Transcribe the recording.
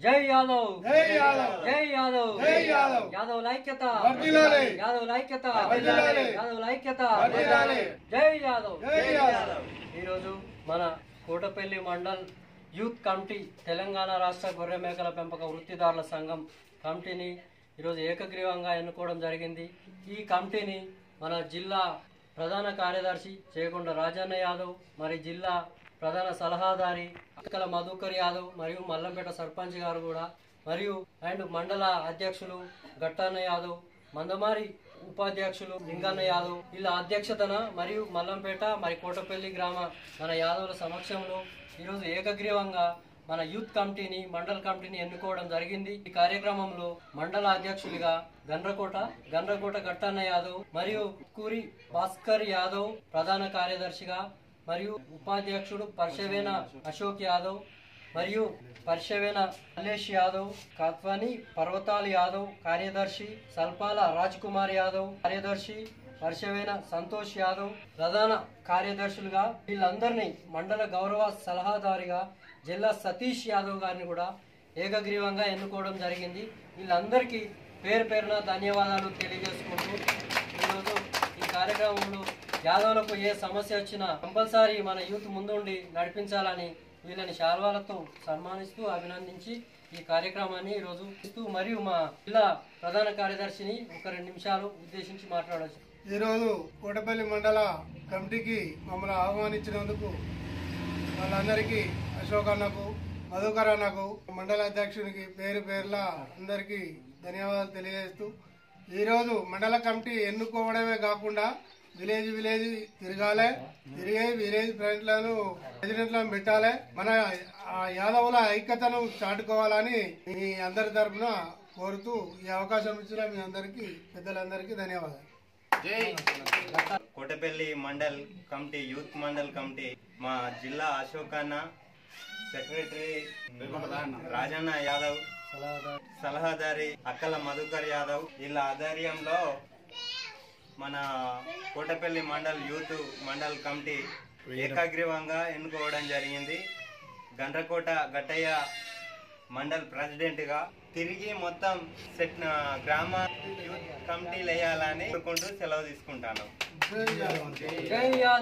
జై యాదవ్ జై యాదవ్ జై యాదవ్ జై యాదవ్ యాదవ్ లైక్యత వర్ధిల్లాలి. యాదవ్ లైక్యత వర్ధిల్లాలి. యాదవ్ లైక్యత వర్ధిల్లాలి. జై యాదవ్ జై యాదవ్ ఈరోజు మన కోటపల్లి మండల్ యూత్ కమిటీ తెలంగాణ రాష్ట్ర గొర్రె మేకల పెంపక వృత్తిదారుల సంఘం కమిటీని ఈరోజు ఏకగ్రీవంగా ఎన్నుకోవడం జరిగింది ఈ కమిటీని మన జిల్లా ప్రధాన కార్యదర్శి చేకొండ రాజన్న యాదవ్ మరి జిల్లా ప్రధాన సలహాదారి అక్కల మధుకర్ యాదవ్ మరియు మల్లంపేట సర్పంచ్ గారు కూడా మరియు అండ్ మండల అధ్యక్షులు గట్టన్న యాదవ్ మందమారి ఉపాధ్యక్షులు లింగన్న యాదవ్ వీళ్ళ అధ్యక్షతన మరియు మల్లంపేట మరి కోటపల్లి గ్రామ మన యాదవుల సమక్షంలో ఈరోజు ఏకగ్రీవంగా మన యూత్ కమిటీని మండల కమిటీని ఎన్నుకోవడం జరిగింది ఈ కార్యక్రమంలో మండల అధ్యక్షులుగా గండ్రకోట గండ్రకోట గట్టన్న యాదవ్ మరియు కూరి భాస్కర్ యాదవ్ ప్రధాన కార్యదర్శిగా మరియు ఉపాధ్యక్షుడు పర్షవేన అశోక్ యాదవ్ మరియు పర్షవేన మల్లేష్ యాదవ్ కాత్వాని పర్వతాల్ యాదవ్ కార్యదర్శి సల్పాల రాజ్ కుమార్ యాదవ్ కార్యదర్శి పర్షవేన సంతోష్ యాదవ్ ప్రధాన కార్యదర్శులుగా వీళ్ళందరినీ మండల గౌరవ సలహాదారిగా జిల్లా సతీష్ యాదవ్ గారిని కూడా ఏకగ్రీవంగా ఎన్నుకోవడం జరిగింది వీళ్ళందరికీ పేరు పేరున ధన్యవాదాలు తెలియజేసుకుంటూ ఈరోజు ఈ కార్యక్రమంలో యాదవులకు ఏ సమస్య వచ్చినా కంపల్సరీ మన యూత్ ముందుండి నడిపించాలని వీళ్ళని శాల్వాలతో సన్మానిస్తూ అభినందించి ఈ కార్యక్రమాన్ని ఈరోజు ఇస్తూ మరియు మా జిల్లా ప్రధాన కార్యదర్శిని ఒక రెండు నిమిషాలు ఉద్దేశించి మాట్లాడవచ్చు ఈరోజు కోటపల్లి మండల కమిటీకి మమ్మల్ని ఆహ్వానించినందుకు వాళ్ళందరికీ అశోక్ అన్నకు మధుకర్ అన్నకు మండల అధ్యక్షునికి పేరు పేర్ల అందరికీ ధన్యవాదాలు తెలియజేస్తూ ఈరోజు మండల కమిటీ ఎన్నుకోవడమే కాకుండా విలేజ్ విలేజ్ తిరగాలి తిరిగి విలేజ్ ప్రెసిడెంట్లను ప్రెసిడెంట్లను పెట్టాలి మన ఆ యాదవుల ఐక్యతను చాటుకోవాలని మీ అందరి తరపున కోరుతూ ఈ అవకాశం ఇచ్చిన మీ అందరికీ పెద్దలందరికీ ధన్యవాదాలు Kotapalli mandal committee youth mandal committee మా జిల్లా అశోక్ అన్న సెక్రటరీ రాజన్న యాదవ్ సలహాదారి అక్కల మధుకర్ యాదవ్ వీళ్ళ ఆధ్వర్యంలో మన కోటపల్లి మండల్ యూత్ మండల్ కమిటీ ఏకాగ్రీవంగా ఎన్నుకోవడం జరిగింది గండ్రకోట గట్టయ్య మండల్ ప్రెసిడెంట్ గా తిరిగి మొత్తం సెట్ గ్రామ యూత్ కమిటీలు వేయాలని కోరుకుంటూ సెలవు తీసుకుంటాను జై యాదవ్